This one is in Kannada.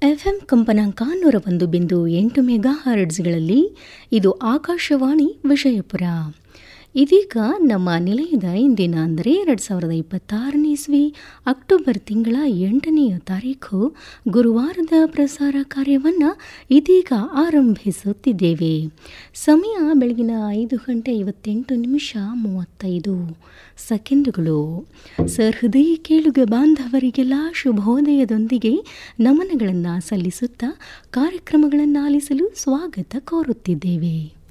ಎಫ್ಎಂ ಕಂಪನಾಂಕ ನೂರ ಒಂದು ಬಿಂದು ಎಂಟು ಮೆಗಾ ಹರ್ಡ್ಸ್ಗಳಲ್ಲಿ ಇದು ಆಕಾಶವಾಣಿ ವಿಜಯಪುರ ಇದೀಗ ನಮ್ಮ ನಿಲಯದ ಇಂದಿನ ಅಂದರೆ ಎರಡು ಸಾವಿರದ ಇಪ್ಪತ್ತಾರನೇ ಇಸ್ವಿ ಅಕ್ಟೋಬರ್ ತಿಂಗಳ ಎಂಟನೆಯ ತಾರೀಖು ಗುರುವಾರದ ಪ್ರಸಾರ ಕಾರ್ಯವನ್ನು ಇದೀಗ ಆರಂಭಿಸುತ್ತಿದ್ದೇವೆ ಸಮಯ ಬೆಳಗಿನ ಐದು ಗಂಟೆ ಐವತ್ತೆಂಟು ನಿಮಿಷ ಮೂವತ್ತೈದು ಸೆಕೆಂಡುಗಳು ಸರ್ ಹೃದಯ ಕೇಳುಗ ಬಾಂಧವರಿಗೆಲ್ಲ ಶುಭೋದಯದೊಂದಿಗೆ ನಮನಗಳನ್ನು ಸಲ್ಲಿಸುತ್ತಾ ಕಾರ್ಯಕ್ರಮಗಳನ್ನು ಆಲಿಸಲು ಸ್ವಾಗತ ಕೋರುತ್ತಿದ್ದೇವೆ